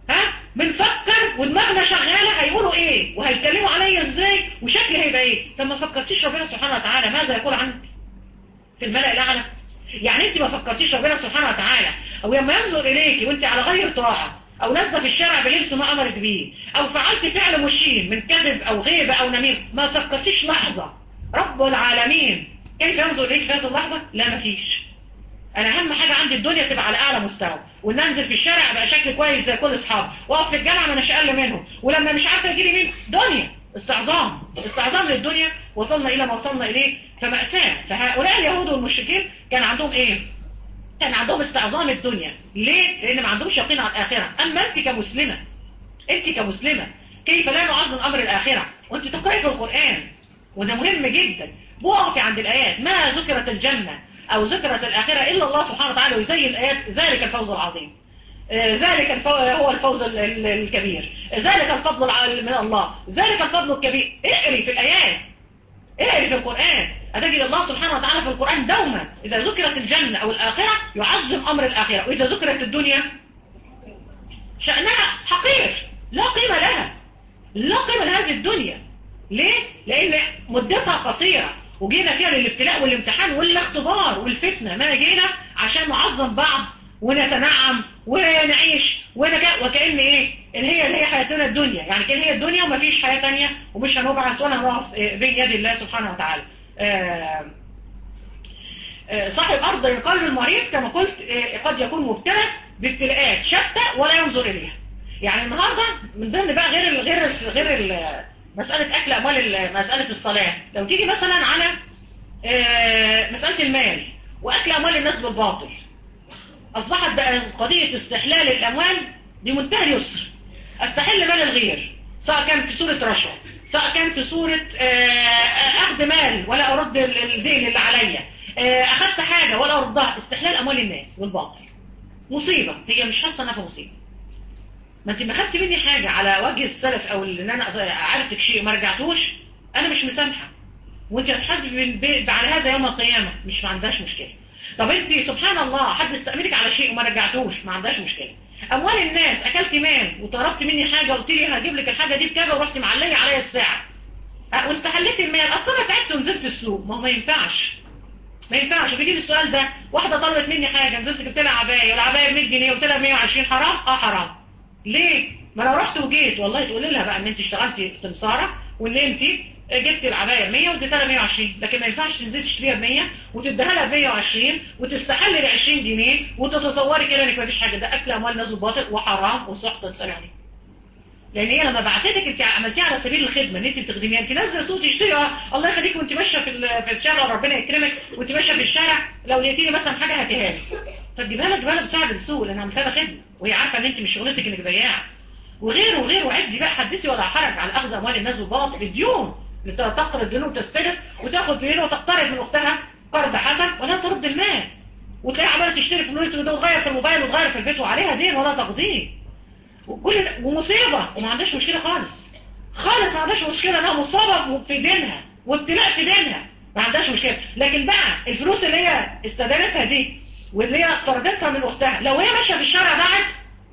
بنفكر ودماغنا شغالة هيقولوا ايه وهيتكلموا عليا ازاي وشكلي هيبقى ايه طب ما فكرتيش ربنا سبحانه وتعالى ماذا يقول عنك في الملأ الأعلى يعني انت ما فكرتيش ربنا سبحانه وتعالى او لما ينظر اليك وانت على غير طاعة او نازله في الشارع بلبس ما امرك بيه او فعلت فعل مشين من كذب او غيبة او نميم ما فكرتيش لحظة رب العالمين كيف ينظر اليك في هذه اللحظة لا مفيش انا اهم حاجة عندي الدنيا تبقى على اعلى مستوى وان انزل في الشارع ابقى شكل كويس زي كل اصحابي واقف في الجامعة ما اناش اقل منهم ولما مش عارفه اجيلي مين دنيا استعظام استعظام للدنيا وصلنا الى ما وصلنا اليه فمأساة فهؤلاء اليهود والمشركين كان عندهم ايه كان عندهم استعظام الدنيا ليه لان ما عندهمش يقين على الاخره اما انت كمسلمه انت كمسلمه كيف لا نعظم امر الاخره وانت تقراي في القران وده مهم جدا وقفي عند الايات ما ذكرت الجنه او ذكرت الاخره الا الله سبحانه وتعالى ويزين الايات ذلك الفوز العظيم ذلك الفو... هو الفوز الكبير ذلك الفضل من الله ذلك الفضل الكبير اقري في الآيات اقري في القرآن أتجد الله سبحانه وتعالى في القرآن دوما إذا ذكرت الجنة أو الآخرة يعظم أمر الآخرة وإذا ذكرت الدنيا شأنها حقير لا قيمة لها لا قيمة لهذه الدنيا ليه؟ لأن مدتها قصيرة وجينا فيها للابتلاء والامتحان والاختبار والفتنة ما جينا عشان نعظم بعض ونتنعم ونعيش ونجا وكأن ايه ان هي اللي هي حياتنا الدنيا يعني كان هي الدنيا ومفيش حياة تانية ومش هنبعث ولا هنقف بين يد الله سبحانه وتعالى آآ آآ صاحب الارض يقال المريض كما قلت قد يكون مبتلى بابتلاءات شتى ولا ينظر اليها يعني النهارده من ضمن بقى غير ال غير ال غير ال مسألة أكل أموال مسألة الصلاة لو تيجي مثلا على مسألة المال وأكل أموال الناس بالباطل أصبحت بقى قضية استحلال الأموال بمنتهى اليسر أستحل مال الغير سواء كان في صورة رشوة سواء كان في صورة أخذ مال ولا أرد الدين اللي عليا أخذت حاجة ولا أردها استحلال أموال الناس بالباطل مصيبة هي مش حاسة أنها مصيبة ما انت ما خدت مني حاجة على وجه السلف او ان انا عرفتك شيء ما رجعتوش انا مش مسامحة وانت هتحاسبي على هذا يوم القيامة مش ما عندهاش مشكلة طب انت سبحان الله حد استأمنك على شيء وما رجعتوش ما عندهاش مشكلة اموال الناس اكلت مال وطلبت مني حاجة قلت لي هجيب لك الحاجة دي بكذا ورحت معلية عليا الساعة واستحليت المال اصلا انا تعبت ونزلت السوق ما هو ما ينفعش ما ينفعش بيجي لي السؤال ده واحدة طلبت مني حاجة نزلت جبت لها عباية والعباية ب 100 جنيه وقلت لها 120 حرام اه حرام ليه ما لو رحت وجيت والله تقولي لها بقى ان انت اشتغلتي سمسارة وان انت جبت العباية 100 واديتها لها 120 لكن ما ينفعش تنزلي تشتريها ب 100 وتديها لها ب 120 وتستحل ب 20 جنيه وتتصوري كده انك ما فيش حاجه ده اكل اموال ناس بالباطل وحرام وسحت تسالي عليه لان هي لما بعتتك انت عملتيها على سبيل الخدمه ان انت بتخدميها انت نازله سوق تشتري اه الله يخليك وانت ماشيه في في الشارع ربنا يكرمك وانت ماشيه في الشارع لو لقيتيني مثلا حاجه هاتيها لي فتجيبها لك جيبها لك بسعر السوق لان عملتها لها خدمه وهي عارفه ان انت مش شغلتك انك بياعه وغيره وغيره وعدي بقى حدثي ولا حرج على اخذ اموال الناس بالباطل الديون تقرض ديون وتستلف وتاخد ديون وتقترض من اختها قرض حسن ولا ترد المال وتلاقي عماله تشتري فلوس وتغير في الموبايل وتغير في البيت وعليها دين ولا تقضيه وكل ده ومصيبه وما عندهاش مشكله خالص خالص ما عندهاش مشكله انها مصابه في دينها وابتلاء في دينها ما عندهاش مشكله لكن بقى الفلوس اللي هي استدانتها دي واللي هي اقترضتها من اختها لو هي ماشيه في الشارع ضاعت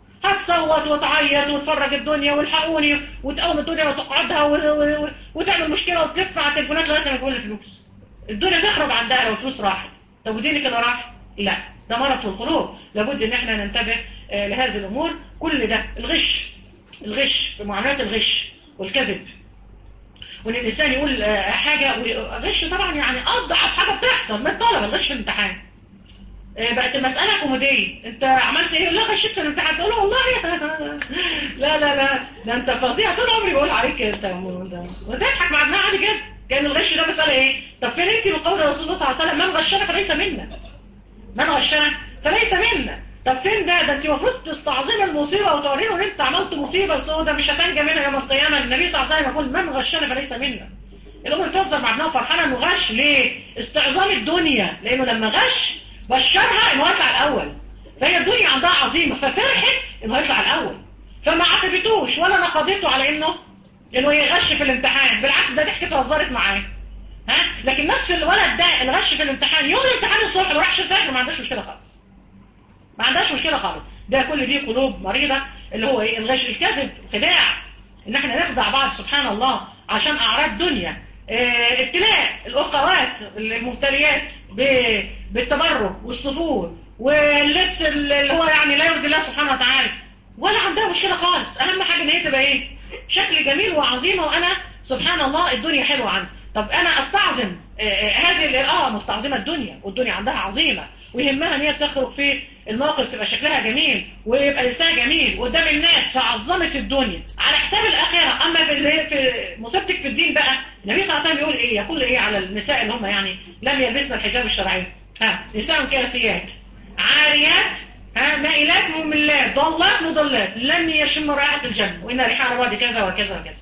هتصوت وتعيط وتفرج الدنيا والحقوني وتقوم الدنيا وتقعدها وتعمل مشكلة وتلف على التليفونات لغاية ما تقول الفلوس الدنيا تخرب عندها لو الفلوس راحت طب ودينك اللي راح لا ده مرض في القلوب لابد ان احنا ننتبه لهذه الامور كل ده الغش الغش في معاملات الغش والكذب وان الانسان يقول حاجة غش طبعا يعني اضعف حاجة بتحصل من الطلبة الغش في الامتحان بقت المسألة كوميدية انت عملت ايه لا غشيت في الامتحان تقول له والله لا لا لا ده انت فظيع طول عمري بقول عليك انت وتضحك مع ابنها عادي جدا كان الغش ده مسألة ايه طب فين انت من قول رسول الله صلى الله عليه وسلم من غشنا فليس منا من غشنا فليس منا طب فين ده ده انت المفروض تستعظم المصيبة وتوريله ان انت عملت مصيبة سودة مش هتنجى منها يوم القيامة النبي صلى الله عليه وسلم يقول من غشنا فليس منا الأم بتوزع مع ابنها فرحانة انه غش ليه استعظام الدنيا لانه لما غش بشرها انه هيطلع الاول فهي الدنيا عندها عظيمة ففرحت انه هيطلع الاول فما عاتبتوش ولا نقضته على انه انه يغش في الامتحان بالعكس ده ضحكت وهزرت معاه ها لكن نفس الولد ده اللي غش في الامتحان يوم الامتحان الصبح ما راحش الفجر ما عندهاش مشكله خالص ما عندهاش مشكله خالص ده كل دي قلوب مريضه اللي هو ايه الغش الكذب خداع ان احنا نخدع بعض سبحان الله عشان اعراض دنيا اه ابتلاء الاخوات المبتليات بالتبرج والصفور واللبس اللي هو يعني لا يرضي الله سبحانه وتعالى ولا عندها مشكله خالص اهم حاجه ان هي تبقى ايه شكل جميل وعظيمه وانا سبحان الله الدنيا حلوه عندي طب انا استعظم اه هذه اللي اه مستعظمه الدنيا والدنيا عندها عظيمه ويهمها ان هي تخرج في الموقف تبقى شكلها جميل ويبقى لسانها جميل قدام الناس فعظمت الدنيا على حساب الاخره اما في مصيبتك في الدين بقى النبي صلى الله عليه وسلم يقول ايه يقول ايه على النساء اللي هم يعني لم يلبسن الحجاب الشرعي ها نساء كاسيات عاريات ها مائلات مملات ضالات مضلات لن يشم رائحه الجنه وان ريحها لبعد كذا وكذا وكذا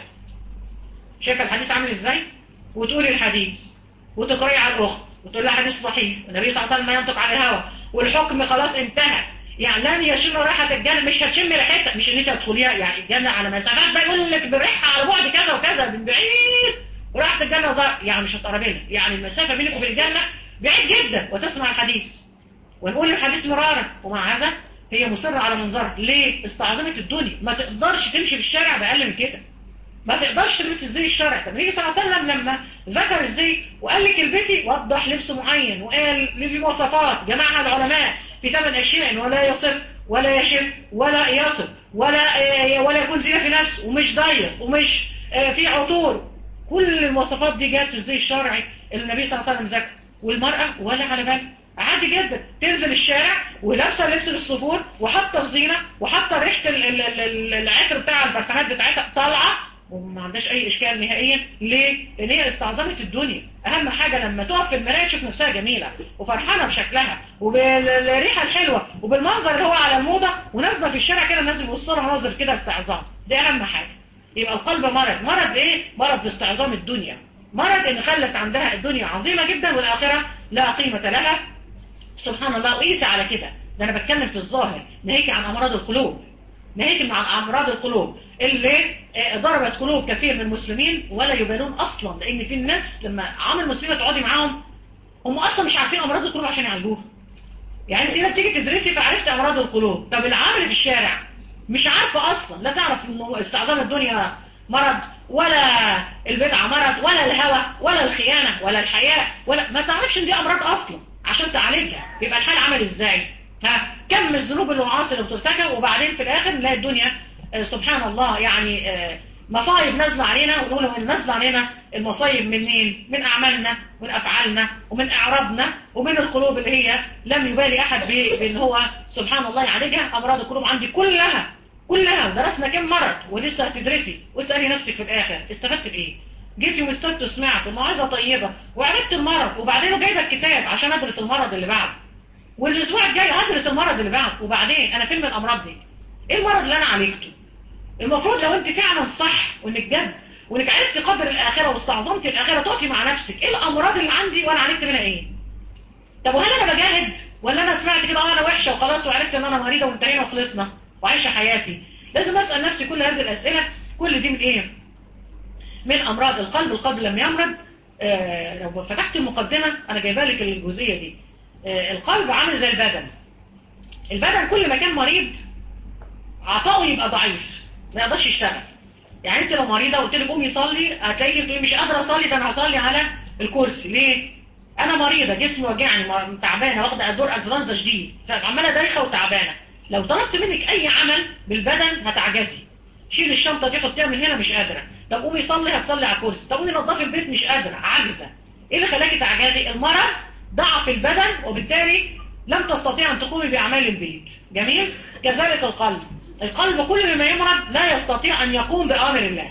شايف الحديث عامل ازاي وتقولي الحديث وتقرأي على الاخت وتقول لها حديث صحيح النبي صلى الله عليه وسلم ما ينطق عن الهوى والحكم خلاص انتهى يعني لن يشم ريحه الجنه مش هتشم ريحتها مش ان انت تدخليها يعني الجنه على مسافات بقى يقول لك بريحها على بعد كذا وكذا من بعيد وريحه الجنه ظهر يعني مش هتقربي لها يعني المسافه بينك وبين الجنه بعيد جدا وتسمع الحديث ونقول الحديث مرارا ومع هذا هي مصره على منظرها ليه استعظمت الدنيا ما تقدرش تمشي في الشارع باقل من كده ما تقدرش تلبس الزي الشرعي طب النبي صلى الله عليه وسلم لما ذكر الزي وقال لك البسي وضح لبس معين وقال ليه مواصفات جمعها العلماء في ثمان اشياء ولا يصف ولا يشف ولا يصف ولا ولا يكون زينه في نفسه ومش ضيق ومش في عطور كل المواصفات دي جت في الزي الشرعي اللي النبي صلى الله عليه وسلم ذكر والمرأة ولا على بالها عادي جدا تنزل الشارع ولابسه لبس للصفور وحاطه الزينه وحاطه ريحه العطر بتاع البرفانات بتاعتها طالعه وما عندهاش اي اشكال نهائيا ليه؟ لان هي استعظمت الدنيا اهم حاجة لما تقف في المرايه تشوف نفسها جميلة وفرحانة بشكلها وبالريحة الحلوة وبالمنظر اللي هو على الموضة ونازله في الشارع كده الناس بيبصوا لها مناظر كده استعظام دي اهم حاجة يبقى القلب مرض مرض ايه؟ مرض باستعظام الدنيا مرض ان خلت عندها الدنيا عظيمة جدا والاخرة لا قيمة لها سبحان الله وقيس على كده ده انا بتكلم في الظاهر ناهيك عن امراض القلوب ناهيك عن امراض القلوب اللي ضربت قلوب كثير من المسلمين ولا يبالون اصلا لان في الناس لما عامل مسلمه تقعدي معاهم هم اصلا مش عارفين امراض القلوب عشان يعالجوها يعني انت هنا بتيجي تدرسي فعرفت امراض القلوب طب العامل في الشارع مش عارفه اصلا لا تعرف انه استعظام الدنيا مرض ولا البدعه مرض ولا الهوى ولا الخيانه ولا الحياء ولا ما تعرفش ان دي امراض اصلا عشان تعالجها يبقى الحال عمل ازاي ها كم الذنوب المعاصي اللي بترتكب وبعدين في الاخر نلاقي الدنيا آه سبحان الله يعني آه مصايب نازله علينا ونقول ان نازله علينا المصايب من مين من اعمالنا من افعالنا ومن اعراضنا ومن القلوب اللي هي لم يبالي احد بان هو سبحان الله يعالجها امراض القلوب عندي كلها كلها درسنا كم مرض ولسه هتدرسي وتسالي نفسك في الاخر استفدت بايه جيت يوم السبت وسمعت موعظه طيبه وعرفت المرض وبعدين جايبه الكتاب عشان ادرس المرض اللي بعده والاسبوع الجاي هدرس المرض اللي بعده وبعدين انا فين من الامراض دي ايه المرض اللي انا عالجته المفروض لو انت فعلا صح وانك جد وانك عرفت قدر الاخره واستعظمت الاخره تقفي مع نفسك ايه الامراض اللي عندي وانا عالجت منها ايه طب وهل انا بجاهد ولا انا سمعت كده اه انا وحشه وخلاص وعرفت ان انا مريضه وانتهينا وخلصنا وعايشه حياتي لازم اسال نفسي كل هذه الاسئله كل دي من ايه من امراض القلب القلب لم يمرض آه لو فتحت المقدمه انا جايبه لك الجزئيه دي آه القلب عامل زي البدن البدن كل ما كان مريض عطاؤه يبقى ضعيف ما يقدرش يشتغل يعني انت لو مريضه وقلت لك قومي صلي هتلاقيكي بتقولي مش قادره اصلي ده انا هصلي على الكرسي ليه انا مريضه جسمي وجعني تعبانه واخده دور انفلونزا شديد فعماله دايخه وتعبانه لو طلبت منك اي عمل بالبدن هتعجزي شيل الشنطه دي حطيها من هنا مش قادره طب قومي صلي هتصلي على الكرسي طب قومي نظفي البيت مش قادره عاجزه ايه اللي خلاكي تعجزي المرض ضعف البدن وبالتالي لم تستطيع ان تقومي باعمال البيت جميل كذلك القلب القلب كل ما يمرض لا يستطيع ان يقوم بامر الله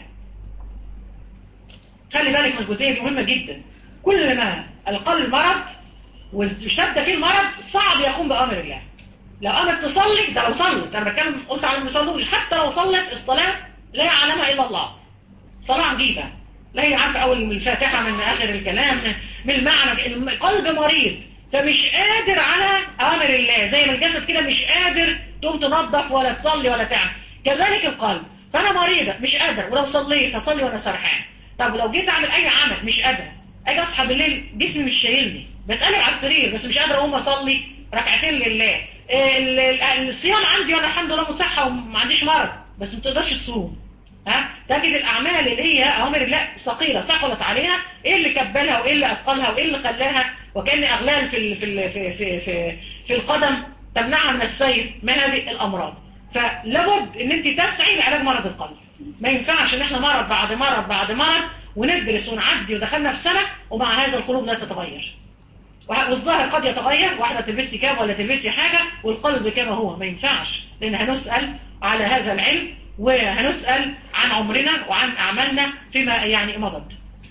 خلي بالك من الجزئيه دي مهمه جدا كل ما القلب مرض واشتد فيه المرض صعب يقوم بامر الله لو قامت تصلي ده لو صلت انا بتكلم قلت على المصلوش حتى لو صلت الصلاه لا يعلمها الا الله صلاه عجيبه لا هي عارفه اول من الفاتحه من اخر الكلام من المعنى القلب مريض فمش قادر على اوامر الله زي ما الجسد كده مش قادر تقوم تنظف ولا تصلي ولا تعمل كذلك القلب فانا مريضه مش قادر ولو صليت هصلي وانا سرحان طب لو جيت اعمل اي عمل مش قادره اجي اصحى بالليل جسمي مش شايلني بتقلب على السرير بس مش قادره اقوم اصلي ركعتين لله ال- ال- الصيام عندي وانا الحمد لله مصحة وما عنديش مرض بس ما تقدرش تصوم ها تجد الاعمال اللي هي اوامر الله ثقيله ثقلت عليها ايه اللي كبلها وايه اللي اثقلها وايه اللي خلاها وكان اغلال في ال- في ال- في في في, في القدم تمنعها من السير ما هذه الامراض فلابد ان انت تسعي لعلاج مرض القلب ما ينفعش ان احنا مرض بعد مرض بعد مرض وندرس ونعدي ودخلنا في سنه ومع هذا القلوب لا تتغير والظاهر قد يتغير واحدة تلبسي كام ولا تلبسي حاجة والقلب كما هو ما ينفعش لأن هنسأل على هذا العلم وهنسأل عن عمرنا وعن أعمالنا فيما يعني مضت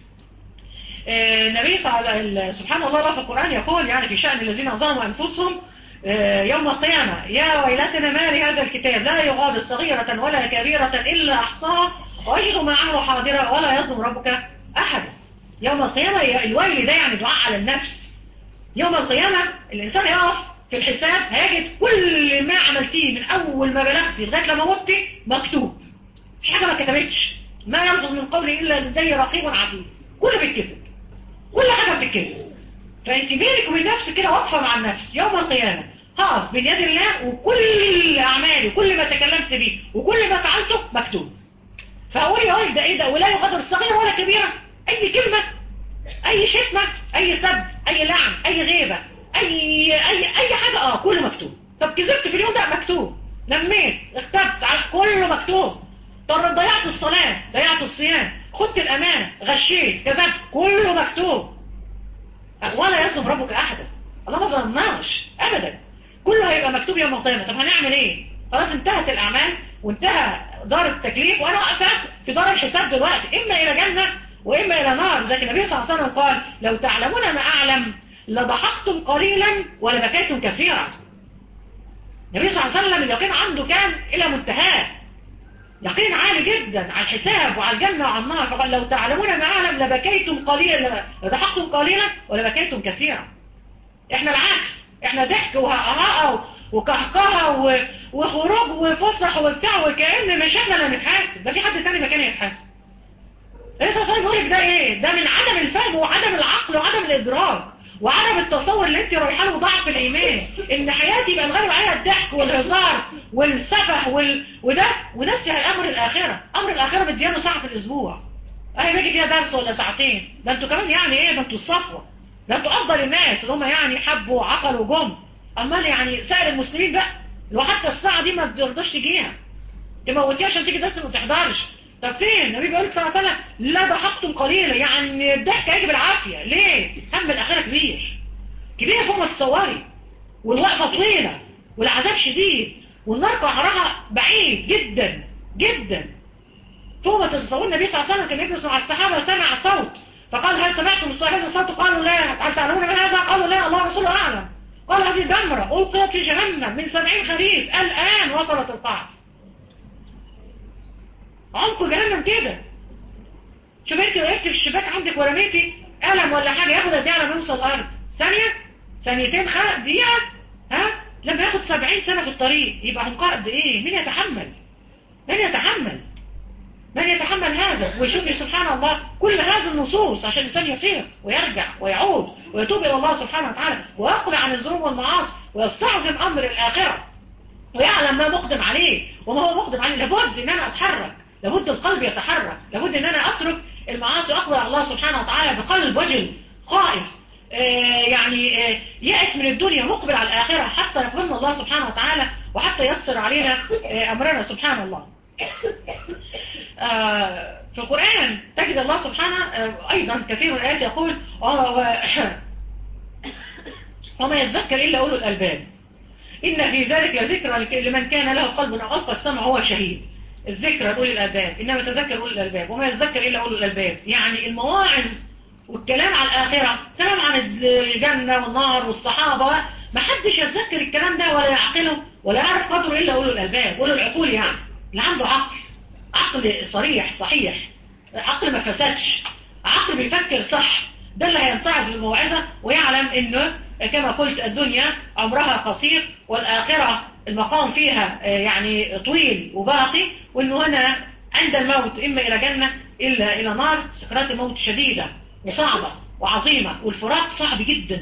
آه، النبي صلى الله عليه سبحان الله الله في القرآن يقول يعني في شأن الذين ظلموا أنفسهم آه، يوم القيامة يا ويلتنا ما لهذا الكتاب لا يغادر صغيرة ولا كبيرة إلا أحصاها ويجد ما عملوا حاضرة ولا يظلم ربك أحدا يوم القيامة الويل ده يعني دعاء على النفس يوم القيامة الإنسان يقف في الحساب هيجد كل ما عملتيه من أول ما بلغتي لغاية لما متي مكتوب مش حاجة ما كتبتش ما يلفظ من قولي إلا لدي رقيب عتيد كله بيتكتب كل حاجة بتتكتب فأنت بينك وبين نفسك كده واقفة مع النفس يوم القيامة هقف بين يد الله وكل أعمالي وكل ما تكلمت به وكل ما فعلته مكتوب فأقول يا ولد ده إيه ده ولا يقدر الصغيرة ولا كبيرة أي كلمة اي شتمة اي سب اي لعن اي غيبة اي اي اي حاجة اه كله مكتوب طب كذبت في اليوم ده مكتوب لميت اختبت على كله مكتوب طب ضيعت الصلاة ضيعت الصيام خدت الامانة غشيت كذبت كله مكتوب ولا يظلم ربك احدا الله ما ظلمناش ابدا كله هيبقى مكتوب يوم القيامة طب هنعمل ايه خلاص انتهت الاعمال وانتهى دار التكليف وانا واقفه في دار الحساب دلوقتي اما الى جنه وإما إلى نار زي النبي صلى الله عليه وسلم قال لو تعلمون ما أعلم لضحكتم قليلا ولبكيتم كثيرا النبي صلى الله عليه وسلم اليقين عنده كان إلى منتهاه يقين عالي جدا على الحساب وعلى الجنة وعلى النار فقال لو تعلمون ما أعلم لبكيتم قليلا لضحكتم قليلا ولبكيتم كثيرا احنا العكس احنا ضحك وهقهقه وكهكهه وخروج وفسح وبتاع وكأن مش احنا اللي نتحاسب ده في حد تاني مكاني يتحاسب لسه صاحب بيقول لك ده ايه ده من عدم الفهم وعدم العقل وعدم الادراك وعدم التصور اللي انت رايحه له ضعف الايمان ان حياتي يبقى الغالب عليها الضحك والهزار والسفه وال... وده ونسي امر الاخره امر الاخره بديانه ساعه في الاسبوع اهي باجي فيها درس ولا ساعتين ده انتوا كمان يعني ايه ده انتوا الصفوه ده انتوا افضل الناس اللي هم يعني حبوا وعقلوا وجم امال يعني سائر المسلمين بقى لو حتى الساعه دي ما ترضاش تجيها تموتيها عشان تيجي درس ما تحضرش طب فين النبي بيقول لك صلى الله عليه وسلم لا ضحكتم قليلا يعني الضحك هيجي بالعافيه ليه هم الاخره كبير كبير فوق ما تتصوري والوقفه طويله والعذاب شديد والنار قعرها بعيد جدا جدا فوق ما تتصور النبي صلى الله عليه وسلم كان يجلس مع الصحابه سمع صوت فقال هل سمعتم هذا الصوت قالوا لا هل تعلمون من هذا قالوا لا الله ورسوله اعلم قال هذه جمره القيت في جهنم من سبعين خريف الان وصلت القاع عمق جهنم كده شوف انت وقفت في الشباك عندك ورميتي قلم ولا حاجه ياخد قد ايه على ما يوصل الارض ثانيه ثانيتين خلق دقيقه ها لما ياخد 70 سنه في الطريق يبقى عمقها قد ايه مين يتحمل من يتحمل من يتحمل هذا ويشوف سبحان الله كل هذه النصوص عشان الانسان يفيق ويرجع ويعود ويتوب الى الله سبحانه وتعالى ويقلع عن الذنوب والمعاصي ويستعظم امر الاخره ويعلم ما مقدم عليه وما هو مقدم عليه لابد ان انا اتحرك لابد القلب يتحرك لابد ان انا اترك المعاصي واقبل على الله سبحانه وتعالى بقلب وجل خائف آه يعني آه يأس من الدنيا مقبل على الآخرة حتى يقبلنا الله سبحانه وتعالى وحتى يسر علينا آه أمرنا سبحان الله في القرآن تجد الله سبحانه أيضا كثير من الآيات يقول وما يتذكر إلا أولو الألباب إن في ذلك لذكرى لمن كان له قلب أو ألقى السمع وهو شهيد الذكرى لأولي الألباب إنما تذكر أولي الألباب وما يتذكر إلا أولي الألباب يعني المواعظ والكلام على الآخرة كلام عن الجنة والنار والصحابة ما حدش يتذكر الكلام ده ولا يعقله ولا يعرف قدره إلا أولو الألباب أولو العقول يعني اللي عنده عقل عقل صريح صحيح عقل ما فسدش عقل بيفكر صح ده اللي هينتعظ بالموعظة ويعلم انه كما قلت الدنيا عمرها قصير والآخرة المقام فيها يعني طويل وباقي وانه هنا عند الموت اما الى جنة الا الى نار سكرات الموت شديدة وصعبة وعظيمة والفراق صعب جدا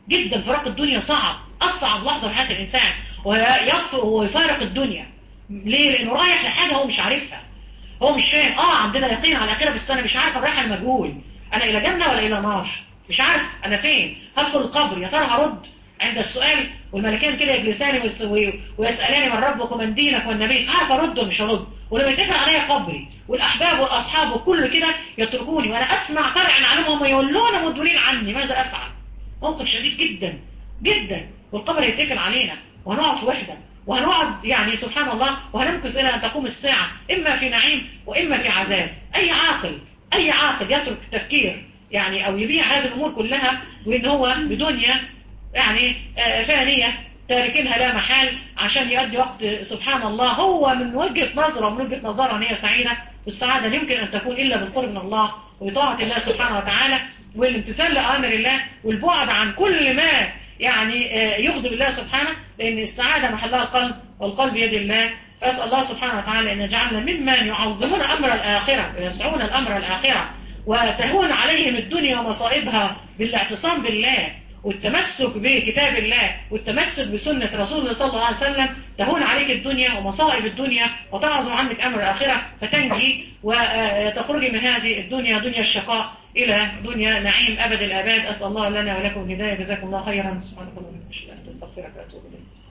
جدا فراق الدنيا صعب أصعب لحظة في حياة الإنسان ويفارق الدنيا ليه؟ لأنه رايح لحاجة هو مش عارفها هو مش فاهم اه عندنا يقين على الآخرة بس أنا مش عارف الرايح المجهول أنا إلى جنة ولا إلى نار مش عارف أنا فين هدخل القبر يا ترى هرد عند السؤال والملكين كده يجلساني ويسألاني من ربك ومن دينك والنبي عارف أرد ومش هرد ولما يتفق عليا قبري والأحباب والأصحاب وكل كده يتركوني وأنا أسمع طرع عنهم هم يقولون مدبرين عني ماذا أفعل موقف شديد جدا جدا والقبر يتكل علينا وهنقعد في وحدة وهنقعد يعني سبحان الله وهنمكث إلى أن تقوم الساعة إما في نعيم وإما في عذاب أي عاقل أي عاقل يترك التفكير يعني أو يبيع هذه الأمور كلها وإن هو بدنيا يعني فانية تاركينها لا محال عشان يؤدي وقت سبحان الله هو من وجهة نظره ومن وجهة نظره أن هي سعيدة والسعادة يمكن أن تكون إلا بالقرب من الله وطاعة الله سبحانه وتعالى والامتثال لأمر الله والبعد عن كل ما يعني يغضب الله سبحانه لأن السعادة محلها القلب والقلب بيد الله فأسأل الله سبحانه وتعالى أن يجعلنا ممن يعظمون أمر الآخرة ويسعون الأمر الآخرة وتهون عليهم الدنيا ومصائبها بالاعتصام بالله والتمسك بكتاب الله والتمسك بسنة رسول الله صلى الله عليه وسلم تهون عليك الدنيا ومصائب الدنيا وتعظم عنك أمر الآخرة فتنجي وتخرجي من هذه الدنيا دنيا الشقاء إلى دنيا نعيم أبد الآباد أسأل الله لنا ولكم الهداية جزاكم الله خيرا سبحانك اللهم وبحمدك أستغفرك وأتوب إليك